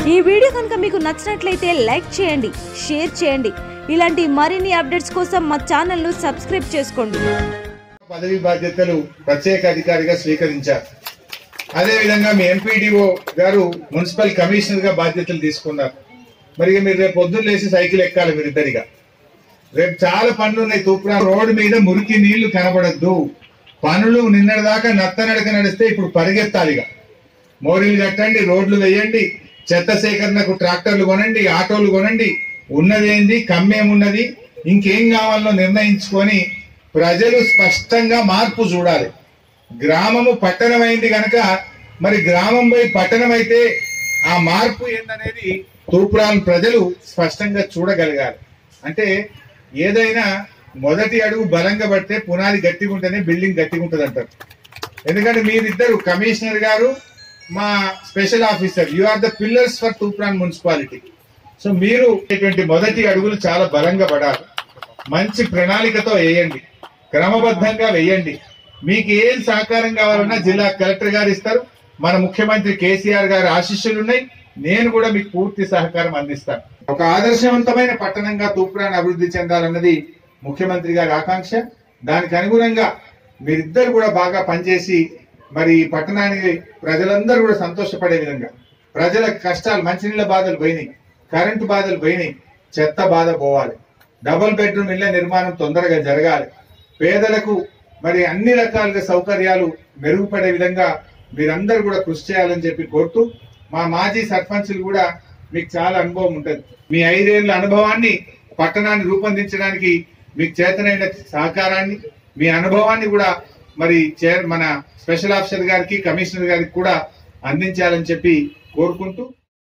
ఈ వీడియో కనుక మీకు నచ్చినట్లయితే లైక్ చేయండి షేర్ చేయండి ఇలాంటి మరిన్ని అప్డేట్స్ కోసం మా ఛానల్ను సబ్స్క్రైబ్ చేసుకోండి పదవి బాధ్యతలు ప్రత్యేక అధికారిగా స్వీకరించారు అదేవిధంగా మీ ఎంపీడీఓ గారు మున్సిపల్ కమిషనర్ గా బాధ్యతలు తీసుకున్నారు మరి ఇక మీరు రేపు పొద్దున్న లేచి సైకిల్ ఎక్కాలి మీరిద్దరిగా రేపు చాలా పనులు ఉన్నాయి తూప్రా రోడ్డు మీద మురికి నీళ్లు కనబడద్దు పనులు నిన్నటిదాకా నత్తనడక నడిస్తే ఇప్పుడు పరిగెత్తాలిగా మోరీలు కట్టండి రోడ్లు వేయండి చెత్త సేకరణకు ట్రాక్టర్లు కొనండి ఆటోలు కొనండి ఉన్నదేంది కమ్మేమున్నది ఇంకేం కావాలో నిర్ణయించుకొని ప్రజలు స్పష్టంగా మార్పు చూడాలి గ్రామము పట్టణమైంది గనక మరి గ్రామం పోయి పట్టణం అయితే ఆ మార్పు ఏందనేది తూప్రాన్ ప్రజలు స్పష్టంగా చూడగలగాలి అంటే ఏదైనా మొదటి అడుగు బలంగా పడితే పునాది గట్టిగా ఉంటేనే బిల్డింగ్ గట్టిగా ఉంటుంది అంటారు ఎందుకంటే మీరిద్దరు కమిషనర్ గారు మా special officer you are the pillars for Toopran municipality so మీరు ఇటువంటి మొదటి అడుగులు చాలా బలంగా పడాలి మంచి ప్రణాళికతో వేయండి క్రమబద్ధంగా వేయండి మీకు ఏం సహకారం కావాలన్నా జిల్లా కలెక్టర్ గారు ఇస్తారు మన ముఖ్యమంత్రి కేసీఆర్ గారి ఆశీస్సులు ఉన్నాయి నేను కూడా మీకు పూర్తి సహకారం అందిస్తాను ఒక ఆదర్శవంతమైన పట్టణంగా తూప్రాన్ అభివృద్ధి చెందాలన్నది ముఖ్యమంత్రి గారి ఆకాంక్ష దానికి అనుగుణంగా మీరిద్దరు కూడా బాగా పనిచేసి మరి ఈ పట్టణానికి ప్రజలందరూ కూడా సంతోషపడే విధంగా ప్రజల కష్టాలు మంచినీళ్ళ బాధలు పోయినాయి కరెంటు బాధలు పోయినాయి చెత్త బాధ పోవాలి డబుల్ బెడ్రూమ్ ఇళ్ల నిర్మాణం తొందరగా జరగాలి పేదలకు మరి అన్ని రకాలుగా సౌకర్యాలు మెరుగుపడే విధంగా మీరందరూ కూడా కృషి చేయాలని చెప్పి కోరుతూ మా మాజీ సర్పంచులు కూడా మీకు చాలా అనుభవం ఉంటుంది మీ ఐదేళ్ల అనుభవాన్ని పట్టణాన్ని రూపొందించడానికి మీకు చేతనైన సహకారాన్ని మీ అనుభవాన్ని కూడా మరి చైర్ మన స్పెషల్ ఆఫీసర్ గారికి కమిషనర్ గారికి కూడా అందించాలని చెప్పి కోరుకుంటూ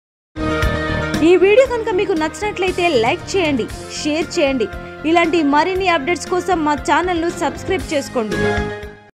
ఈ వీడియో కనుక మీకు నచ్చినట్లయితే లైక్ చేయండి షేర్ చేయండి ఇలాంటి మరిన్ని అప్డేట్స్ కోసం మా ఛానల్ను సబ్స్క్రైబ్ చేసుకోండి